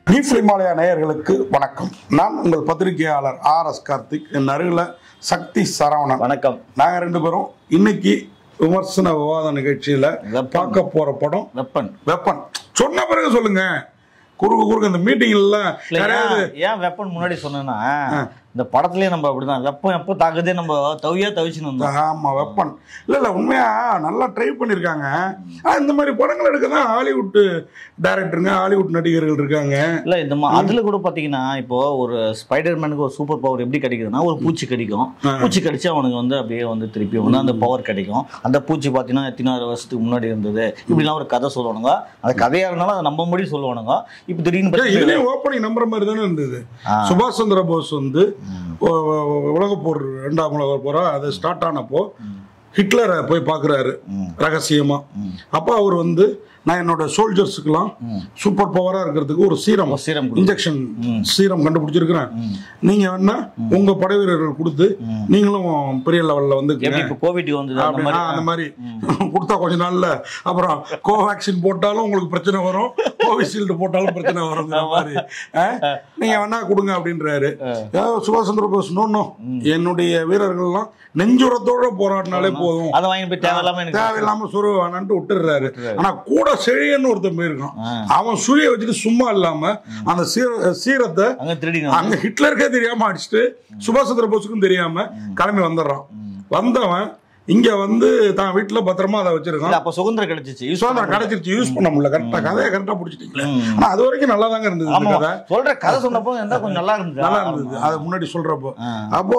நீஃப்லிமாலயா நேயர்களுக்கு வணக்கம் நான் உங்கள் பத்திரிகையாளர் ஆர் எஸ் கார்த்திக் என் அருகில் சக்தி சரவணன் வணக்கம் நாங்கள் ரெண்டு பேரும் இன்னைக்கு விமர்சன விவாத நிகழ்ச்சியில் வெப்பன். பார்க்க போற படம் வெப்பன் வெப்பன் சொன்ன பிறகு சொல்லுங்க குறுக்கு குறுக்கு இந்த மீட்டிங்லாம் இல்ல, யாராவது ஏன் ஏன் வெப்பன் முன்னாடி சொன்னேன்னா இந்த படத்துலயே நம்ம அப்படிதான் வெப்பம் எப்போ தாக்குதே நம்ம தவியா தவிச்சுன்னு வந்தோம் ஆமா வெப்பன் இல்ல இல்ல உண்மையா நல்லா ட்ரை பண்ணிருக்காங்க ஆனா இந்த மாதிரி படங்கள் எடுக்க தான் ஹாலிவுட் டைரக்டருங்க ஹாலிவுட் நடிகர்கள் இருக்காங்க இல்ல இந்த மா- அதுல கூட பாத்தீங்கன்னா இப்போ ஒரு ஸ்பைடர் மேனுக்கு ஒரு சூப்பர் பவர் எப்படி கிடைக்குதுன்னா ஒரு பூச்சி கடிக்கும் பூச்சி கடிச்சு அவனுக்கு வந்து அப்படியே வந்து திருப்பி வந்து அந்த பவர் கிடைக்கும் அந்த பூச்சி பாத்தீங்கன்னா எத்தனாயிரம் வருஷத்துக்கு முன்னாடி இருந்தது இப்படிலாம் ஒரு கதை சொல்லுவானுங்க அந்த கதையா இருந்தாலும் அதை நம்ப முடி சொல்லுவானுங்க இப்போ திடீர்னு ஏன் பாத்தீங்கன்னா- இதுலயும் ஓப்பனிங் நம்புற மாதிரி தானே இருந்தது ஆ. சுபாஷ் சந்திர போஸ் வந்து உ- உ- உலகப் போர் ரெண்டாம் உலக போரா அது ஸ்டார்ட் ஆனப்போ ஹிட்லரை போய் பார்க்குறாரு ரகசியமா அப்போ அவர் வந்து நான் என்னோட சோல்ஜர்ஸுக்கெல்லாம் சூப்பர் பவரா இருக்கிறதுக்கு ஒரு சீரம் ஒரு சீரம் கொடு. இன்ஜெக்ஷன் சீரம் கண்டுபிடிச்சிருக்கிறேன் நீங்க வேணா உங்க படை வீரர்கள் கொடுத்து நீங்களும் பெரிய லெவல்ல வந்து எப்படி இப்போ கோவிட் வந்தது அந்த அப்படின்னா மாதிரி அந்த மாதிரி கொடுத்தா கொஞ்ச நாள்ல அப்புறம் கோவேக்சின் போட்டாலும் உங்களுக்கு பிரச்சனை வரும் கோவிஷீல்டு போட்டாலும் பிரச்சனை வருங்கிற மாதிரி ஆ? நீங்க வேணா கொடுங்க அப்படின்றாரு ஏதாவது சுபாஷ் சந்திர போஸ் நோ என்னுடைய வீரர்கள்லாம் நெஞ்சுரத்தோட போராடினாலே போதும் அதை வாங்கி போய் தேவையில்லாம எனக்கு தேவையில்லாம சுரு வேணான்ட்டு விட்டுறாரு ஆனா கூட செழியன்னு ஒருத்தன் போயிருக்கான் அவன் சுழிய வச்சுட்டு சும்மா இல்லாம அந்த சீர சீரத்தை அங்க திருடி அங்க ஹிட்லருக்கே தெரியாம அடிச்சுட்டு சுபாஷ் சந்திர போஸுக்கும் தெரியாம கிளம்பி வந்துடுறான் வந்தவன் இங்க வந்து தான் வீட்டுல பத்திரமா அதை வச்சிருக்கான் அப்ப சுதந்திரம் கிடைச்சிச்சு யூஸ் சுதந்திரம் கிடைச்சிருச்சு யூஸ் பண்ண முடியல கரெக்டா கதையை கரெக்டா பிடிச்சிட்டீங்களே ஆனா அது வரைக்கும் நல்லா தாங்க இருந்தது இந்த ஆமா கதை சொல்ற கதை சொன்னப்போ இருந்தா கொஞ்சம் நல்லா இருந்தது நல்லா இருந்தது அது முன்னாடி சொல்றப்போ அப்போ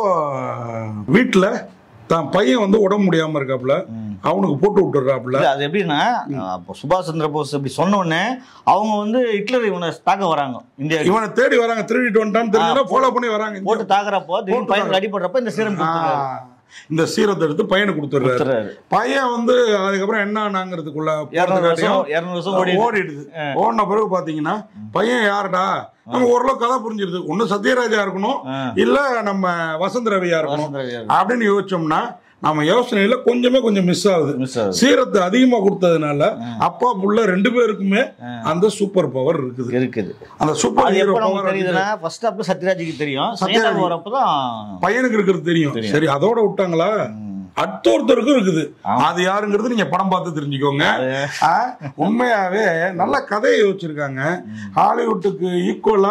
வீட்டுல தான் பையன் வந்து உடம்பு முடியாம இருக்காப்புல அவனுக்கு போட்டு விட்டுறாப்புல இல்ல, அது எப்படின்னா அப்போ சுபாஷ் சந்திர போஸ் இப்படி சொன்ன உடனே அவங்க வந்து ஹிட்லர் இவனை தாக்க வராங்க இந்தியா இவனை தேடி வராங்க திருடிட்டு வந்துட்டான்னு தெரிஞ்சா ஃபாலோ பண்ணி வராங்க போட்டு தாக்குறப்போ திடீர்னு பையன் அடிபடுறப்ப இந்த சீரம் கொடுத்துறாரு. ஆ, இந்த சீரத்தை எடுத்து பையனுக்கு கொடுத்துட்றாரு கொடுத்துறாரு. பையன் வந்து அதுக்கப்புறம் என்ன ஆனாங்கிறதுக்குள்ள இருநூறு வருஷம் போறதுக்காட்டியும் இருநூறு வருஷம் ஓடி ஓடிடுது ஓடின பிறகு பாத்தீங்கன்னா பையன் யாருடா நம்ம ஓரளவு கதை புரிஞ்சிருது ஒண்ணு சத்யராஜா இருக்கணும் இல்ல நம்ம வசந்த் ரவியா இருக்கணும் வசந்த் ரவியா அப்படின்னு யோசிச்சோம்னா நம்ம யோசனையில கொஞ்சமே கொஞ்சம் மிஸ் ஆகுது மிஸ் ஆகுது சீரத்தை அதிகமா கொடுத்ததுனால அப்பா புள்ள ரெண்டு பேருக்குமே அந்த சூப்பர் பவர் இருக்குது இருக்குது அந்த சூப்பர் அது ஹீரோ எப்போ நமக்கு பவர் தெரியுதுன்னா ஃபர்ஸ்ட் அப்ப சத்யராஜுக்கு தெரியும் செகண்ட் ஹாப் வரப்பதான் பையனுக்கு இருக்கிறது தெரியும் சரி அதோட விட்டாங்களா அடுத்த ஒருத்தருக்கும் இருக்குது அது யாருங்கிறது நீங்க படம் பார்த்து தெரிஞ்சுக்கோங்க ஆ, உண்மையாவே நல்ல கதையை யோசிச்சிருக்காங்க ஹாலிவுட்டுக்கு ஈக்குவலா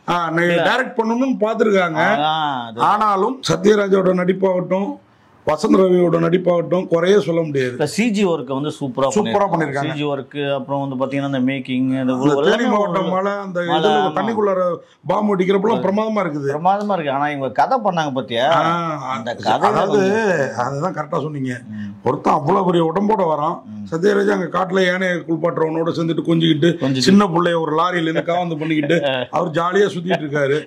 டைரக்ட் பண்ணணும்னு பார்த்துருக்காங்க அதான் அது. ஆனாலும் சத்யராஜோட நடிப்பாகட்டும் வசந்த் ரவியோட நடிப்பாகட்டும் குறைய சொல்ல முடியாது இப்ப சிஜி ஒர்க் வந்து சூப்பரா சூப்பரா பண்ணிருக்காங்க. சிஜி ஒர்க் அப்புறம் வந்து பாத்தீங்கன்னா இந்த மேக்கிங் இந்த தேனி மாவட்டம் மலை அந்த மலை, இதுல ஆமா. தண்ணிக்குள்ளார பாம்பு அடிக்கிறப்பெல்லாம் பிரமாதமா இருக்குது பிரமாதமா இருக்கு ஆனா இவங்க கதை பண்ணாங்க பாத்தியா ஆ, அந்த கதை அதாவது அதுதான் கரெக்டா சொன்னீங்க ஒருத்தன் அவ்வளவு பெரிய உடம்போட வரான் சத்யராஜா அங்க காட்டுல யானையை குளிப்பாட்டுறவனோட சேர்ந்துட்டு கொஞ்சிக்கிட்டு கொஞ்சிட்டு. சின்ன பிள்ளைய ஒரு லாரியில இருந்து காவந்து பண்ணிக்கிட்டு அவர் ஜாலியா சுத்திட்டு இருக்காரு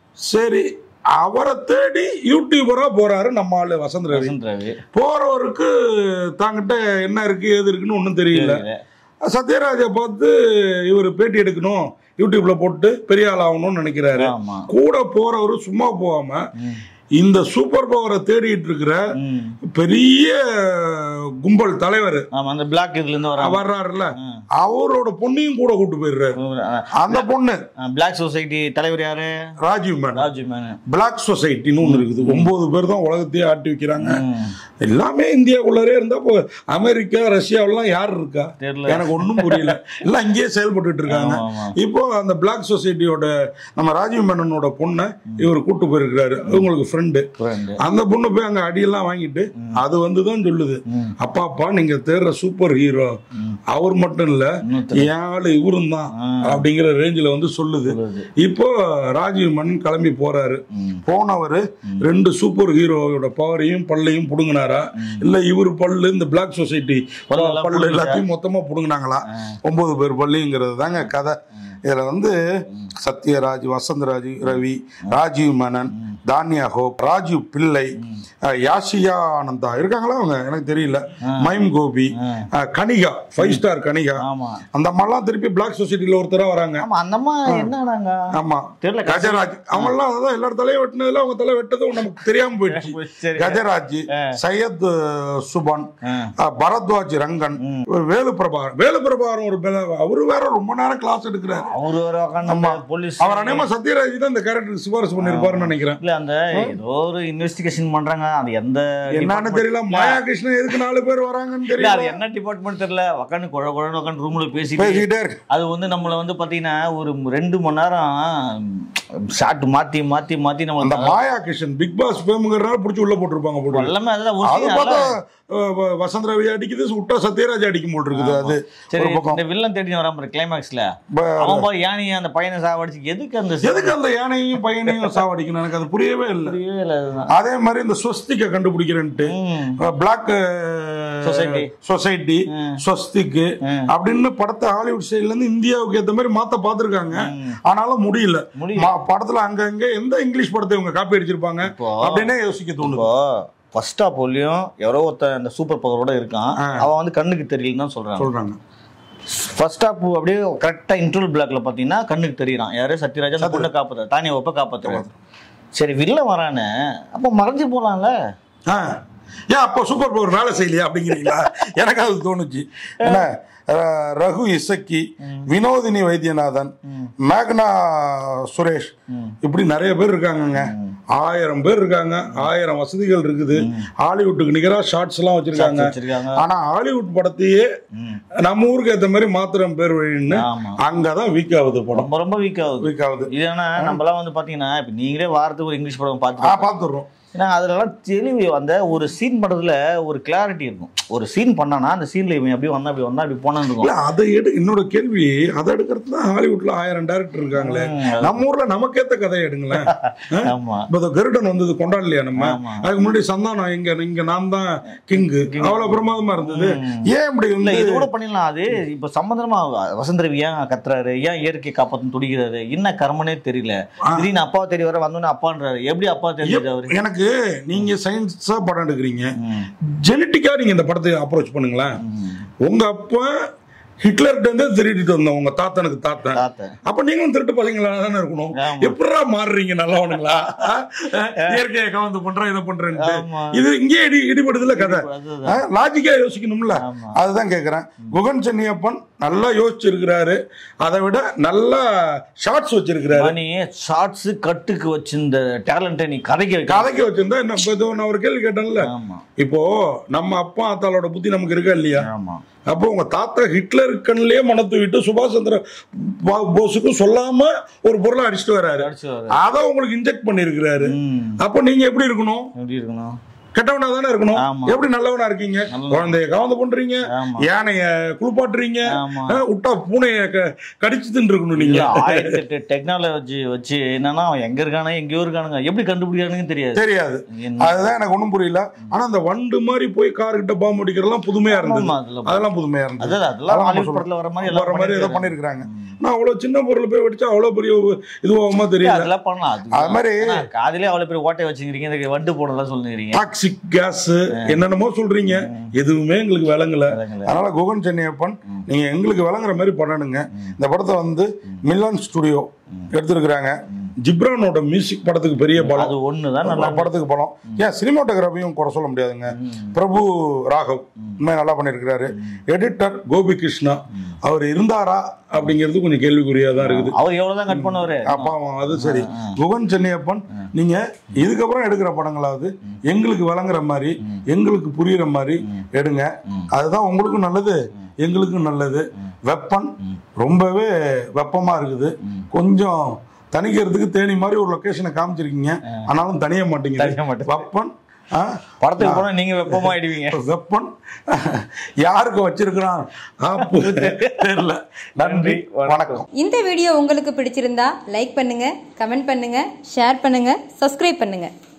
சரி அவரை தேடி யூடியூபரா போறாரு நம்ம ஆளு வசந்த் ரவி வசந்த் ரவி போறவருக்கு தாங்கிட்ட என்ன இருக்கு ஏது இருக்குன்னு ஒண்ணும் தெரியல சத்யராஜை பார்த்து இவர் பேட்டி எடுக்கணும் யூடியூப்ல போட்டு பெரிய ஆள் ஆகணும்னு நினைக்கிறாரு ஆமா கூட போறவரு சும்மா போகாம இந்த சூப்பர் பவரை தேடிட்டு இருக்கிற ம். பெரிய கும்பல் தலைவர் ஆமா அந்த பிளாக் இதுல இருந்து வர வர்றாருல்ல அவரோட பொண்ணையும் கூட கூட்டு போயிடுறாரு அந்த பொண்ணு பிளாக் சொசைட்டி தலைவர் யாரு ராஜீவ் மேடம் ராஜு மேனன் பிளாக் சொசைட்டின்னு ஒண்ணு இருக்குது ஒன்பது பேர் தான் உலகத்தையே ஆட்டி வைக்கிறாங்க எல்லாமே இந்தியாக்குள்ளரே இருந்தா இப்போ அமெரிக்கா ரஷ்யாவெல்லாம் யார் இருக்கா தெரியல. எனக்கு ஒண்ணும் புரியல எல்லாம் இங்கேயே செயல்பட்டுட்டு இருக்காங்க ஆமா, ஆமா. இப்போ அந்த பிளாக் சொசைட்டியோட நம்ம ராஜீவ் மேனனோட பொண்ணை இவர் கூட்டு போயிருக்கிறாரு இவங்களுக்கு ஃப்ரெண்டு friend. அந்த பொண்ணு போய் அங்க அடியெல்லாம் வாங்கிட்டு அது வந்து தான் சொல்லுது அப்பா அப்பா நீங்க தேடுற சூப்பர் ஹீரோ அவர் மட்டும் இல்ல என் ஆளு இவரும் தான் அப்படிங்கிற ரேஞ்சில வந்து சொல்லுது சொல்லுது. இப்போ ராஜீவ் மன்னன் கிளம்பி போறாரு போனவர் ரெண்டு சூப்பர் ஹீரோவோட பவரையும் பல்லையும் புடுங்கினாரா இல்ல இவர் பல்லு இந்த பிளாக் சொசைட்டி பல்லெல்லாம் பல்லு எல்லாத்தையும் மொத்தமா புடுங்கினாங்களா ஒன்பது பேர் பள்ளிங்கிறது தாங்க கதை இதுல வந்து சத்யராஜ் வசந்தராஜ் ரவி ராஜீவ் மேனன் தானியா ஹோப் ராஜீவ் பிள்ளை அஹ், யாஷியா ஆனந்தா இருக்காங்களா அவங்க எனக்கு தெரியல மைம் கோபி அஹ், கனிகா ஃபைவ் ஸ்டார் கனிகா ஆமா அந்த அம்மாலாம் திருப்பி பிளாக் சொசைட்டில ஒருத்தரா வராங்க ஆமா அந்த அம்மா என்னடாங்க ஆமா தெரியல கஜராஜ் அவங்க எல்லாம் அதான் எல்லாரும் தலையை வெட்டினதுல அவங்க தலை வெட்டதும் நமக்கு தெரியாம போயிடுச்சு சரி. கஜராஜ் சையத் அஹ், சுபன் ஆ. அஹ், பரத்வாஜ் ரங்கன் வேலு பிரபாகரன் வேலு பிரபாகரன் ஒரு பெல- அவரு வேற ரொம்ப நேரம் கிளாஸ் எடுக்கிறாரு அவரு வேற உட்காந்து போலீஸ் அவர் அநேகமா சத்யராஜ் தான் இந்த கேரக்டருக்கு சிபாரிசு பண்ணிருப்பாருன்னு நினைக்கிறேன் இல்ல அந்த ஏதோ ஒரு இன்வெஸ்டிகேஷன் பண்றாங்க அது எந்த என்னன்னு department- தெரியல மாயா கிருஷ்ணன் எதுக்கு நாலு பேர் வராங்கன்னு இல்ல அது தெரியல என்ன டிபார்ட்மெண்ட் தெரியல உட்காந்து குழ குழன்னு உட்காந்து ரூம்ல பேசி பேசிக்கிட்டே இருக்கு அது வந்து நம்மள வந்து பாத்தீங்கன்னா ஒரு ரெண்டு மணி நேரம் ஷாட் மாத்தி மாத்தி மாத்தி நம்ம அந்த மாயா கிருஷ்ணன் பிக் பாஸ் ஃபேமுங்கிறனால புடிச்சு உள்ள போட்டிருப்பாங்க போட்டு எல்லாமே அதெல்லாம் அது ஊசி பார்த்தா அஹ், வ- வசந்த் ரவி அடிக்குது விட்டா சத்யராஜ் அடிக்கும் போல் இருக்குது அது சரி ஒரு பக்கம் இந்த வில்லன் தேடி வராம கிளைமேக்ஸ்ல ப- அவன் பாரு யானையை அந்த பையனை சாவடிச்சு எதுக்கு அந்த எதுக்கு அந்த யானையும் பையனையும் சாவடிக்கணும் எனக்கு அது புரியவே இல்லை புரியவே இல்லை அதுதான் அதே மாதிரி இந்த ஸ்வஸ்திக்க கண்டுபிடிக்கிறேன்ட்டு ம். Black Society. சொசைட்டி ம். ஸ்வஸ்திக்கு ம். அப்படின்னு படத்தை ஹாலிவுட் சைடுல இருந்து இந்தியாவுக்கு ஏத்த மாதிரி மாத்த பாத்துருக்காங்க ம். ஆனாலும் முடியல முடியல. மா- படத்துல அங்கங்க எந்த இங்கிலீஷ் படத்தை இவங்க காப்பி அடிச்சிருப்பாங்க இப்போ அப்படின்னே யோசிக்க தோணுது இப்போ ஃபர்ஸ்ட் ஆப்லயும் யாரோ ஒருத்தன் அந்த சூப்பர் பவரோட இருக்கான் ஆ. அவன் வந்து கண்ணுக்கு தெரியலன்னு தான் சொல்றாங்க சொல்றாங்க ஃபர்ஸ்ட் ஆப் அப்படியே கரெக்டா இன்டர்வல் பிளாக்ல பாத்தீங்கன்னா கண்ணுக்கு தெரியறான் யாரு சத்யராஜ் அந்த பொண்ணை காப்பாத்துற தானிய ஒப்ப காப்பாத்துறாரு சரி வில்ல வரானே அப்ப மறைஞ்சு போலாம்ல ஆ. ஏன் அப்போ சூப்பர் பவர் வேலை செய்யலையா அப்படிங்கிறீங்களா எனக்கு அது தோணுச்சு என்ன ர- ரகு இசக்கி வினோதினி வைத்தியநாதன் மேக்னா சுரேஷ் இப்படி நிறைய பேர் இருக்காங்கங்க ஆயிரம் பேர் இருக்காங்க ஆயிரம் வசதிகள் இருக்குது ஹாலிவுட்டுக்கு நிகரா ஷார்ட்ஸ் எல்லாம் வச்சிருக்காங்க வச்சிருக்காங்க ஆனா ஹாலிவுட் படத்தையே ம். நம்ம ஊருக்கு ஏத்த மாதிரி மாத்திரம் பேர் வழின்னு ஆமா அங்கதான் வீக் ஆகுது படம் ரொம்ப ரொம்ப வீக் ஆகுது வீக் ஆகுது இது ஏன்னா நம்மலாம் வந்து பாத்தீங்கன்னா இப்ப நீங்களே வாரத்துக்கு ஒரு இங்கிலீஷ் படம் ஆ பார்த்து பாத்துடுறோம் ஏன்னா அதுலலாம் தெளிவு அந்த ஒரு சீன் பண்றதுல ஒரு கிளாரிட்டி இருக்கும் ஒரு சீன் பண்ணானா அந்த சீன்ல இவன் அப்படி வந்தா அப்படி வந்தா அப்படி போனான்னு இருக்கும் இல்ல அதை எடு என்னோட கேள்வி அதை எடுக்கிறது தான் ஹாலிவுட்ல ஆயிரம் டேரக்டர் இருக்காங்களே ம், நம்ம ஊர்ல நமக்கேத்த கதையை எடுங்களேன் ஆமா இப்ப இந்த கருடன் வந்தது கொண்டாடலையா நம்ம ஆமா. அதுக்கு முன்னாடி சந்தானம் இங்க இங்க நான் தான் கிங்கு அவ்வளவு பிரமாதமா இருந்தது ஏன் இப்படி இல்ல வந்து இது கூட பண்ணிடலாம் அது இப்ப சம்பந்தமா வசந்த ரவி ஏன் கத்துறாரு ஏன் இயற்கை காப்பாத்து துடிக்கிறாரு என்ன கர்மனே தெரியல திடீர்னு அப்பா தெரிய வர வந்தோடனே அப்பான்றாரு எப்படி அப்பா தெரிஞ்சது அவரு எனக்கு நீங்க சயின்ஸா படம் எடுக்கிறீங்க ம், ஜெனட்டிக்கா நீங்க இந்த படத்தை அப்ரோச் பண்ணுங்களேன் ம். உங்க அப்பா ஹிட்லர்கிட்ட இருந்தே திருடிட்டு வந்தோம் உங்க தாத்தனுக்கு தாத்தன் தாத்தன் அப்ப நீங்களும் திருட்டு பசங்களா தானே இருக்கணும் ஆமா. எப்படா மாறுறீங்க நல்லவனுங்களா ஆ? இயற்கையை கவர்ந்து பண்றேன் இதை பண்றேன்ட்டு ஆமா. இது இங்கே இடி இடிபடுதுல கதை அதுதான். லாஜிக்கா யோசிக்கணும்ல ஆமா. அதுதான் கேக்குறேன் குகன் சென்னியப்பன் நல்லா யோசிச்சிருக்கிறாரு அதை விட நல்லா ஷார்ட்ஸ் வச்சிருக்கிறாரு மணி ஷார்ட்ஸ் கட்டுக்கு வச்சிருந்த டேலண்ட்டை நீ கதைக்கு வைக்க கதைக்கு வச்சிருந்தா என்ன இப்ப இதோ நான் ஒரு கேள்வி கேட்டேன்ல ஆமா இப்போ நம்ம அப்பா ஆத்தாளோட புத்தி நமக்கு இருக்கா இல்லையா ஆமா அப்போ உங்க தாத்தா ஹிட்லர் கண்ணிலேயே மன தூவிட்டு சுபாஷ் சந்திர பா- போஸுக்கும் சொல்லாம ஒரு பொருளை அடிச்சுட்டு வராரு அடிச்சு வர அதை உங்களுக்கு இன்ஜெக்ட் பண்ணிருக்கிறாரு ம் அப்போ நீங்க எப்படி இருக்கணும் எப்படி இருக்கணும் கெட்டவனா தானே இருக்கணும் ஆமா. எப்படி நல்லவனா இருக்கீங்க நல்லவன். குழந்தைய கவர்ந்து பண்றீங்க ஆமா. யானைய குளிப்பாட்டுறீங்க ஆமா. ஆ, விட்டா பூனைய க- கடிச்சு தின்னு நீங்க இல்ல ஆயிரத்தி எட்டு டெக்னாலஜி வச்சு என்னன்னா அவன் எங்க இருக்கானு எங்கேயோ இருக்கானுங்க எப்படி கண்டுபிடிக்கானுங்க தெரியாது தெரியாது என்ன- அதுதான் எனக்கு ஒண்ணும் புரியல ஆனா அந்த வண்டு மாதிரி போய் கார் கிட்ட பாம்பு அடிக்கிறதெல்லாம் புதுமையா இருந்தது ஆமா, அதுல அதெல்லாம் புதுமையா இருந்தது அதான் அதெல்லாம் அதெல்லாம் ஹாலிவுட் சொல்றேன். படத்துல வர மாதிரி வர எல்லாம் மாதிரி ஏதோ பண்ணிருக்காங்க. பண்ணிருக்காங்க நான் அவ்வளவு சின்ன பொருள் போய் வெடிச்சா அவ்வளவு பெரிய இதுவாகுமா இல்ல, தெரியல அதெல்லாம் பண்ணலாம் அது அது மாதிரி ஆனா, காதுலயே அவ்வளவு பேர் ஓட்டை வச்சுக்கிறீங்க இந்த வண்டு போடலாம் சொல்லுங்கிறீங்க டாக்ஸிக் கேஸ் என்னென்னமோ சொல்றீங்க எதுவுமே எங்களுக்கு விளங்கல விளங்கல. அதனால குகன் சென்னியப்பன் நீங்க எங்களுக்கு விளங்குற மாதிரி பண்ணணுங்க இந்த படத்தை வந்து மில்லன் ஸ்டுடியோ எடுத்திருக்கிறாங்க ஜிப்ரானோட மியூசிக் படத்துக்கு பெரிய பலம் அது ஒண்ணுதான் நல்லா படத்துக்கு பலம் ஏன் சினிமாட்டோகிராஃபியும் குறை சொல்ல முடியாதுங்க பிரபு ராகவ் உண்மை நல்லா பண்ணியிருக்கிறாரு எடிட்டர் கோபி கிருஷ்ணா அவர் இருந்தாரா அப்படிங்கிறது கொஞ்சம் கேள்விக்குறியா தான் இருக்குது அவர் எவ்வளவுதான் கட் பண்ணவரு அப்பா அது சரி குகன் சென்னியப்பன் நீங்க இதுக்கப்புறம் எடுக்கிற படங்களாவது எங்களுக்கு வழங்குற மாதிரி எங்களுக்கு புரியுற மாதிரி எடுங்க அதுதான் உங்களுக்கும் நல்லது எங்களுக்கும் நல்லது வெப்பன் ரொம்பவே வெப்பமா இருக்குது கொஞ்சம் தணிக்கிறதுக்கு தேனி மாதிரி ஒரு லொகேஷனை காமிச்சிருக்கீங்க ஆனாலும் தனிய தணிய மாட்டேங்குது மாட்டேங்குது. வெப்பன் ஆ, படத்துக்கு போனா நீங்க வெப்பமா ஆயிடுவீங்க வெப்பன் யாருக்கு வச்சிருக்கிறான் ஆப்பு தெரியல நன்றி வணக்கம் இந்த வீடியோ உங்களுக்கு பிடிச்சிருந்தா லைக் பண்ணுங்க கமெண்ட் பண்ணுங்க ஷேர் பண்ணுங்க சப்ஸ்கிரைப் பண்ணுங்க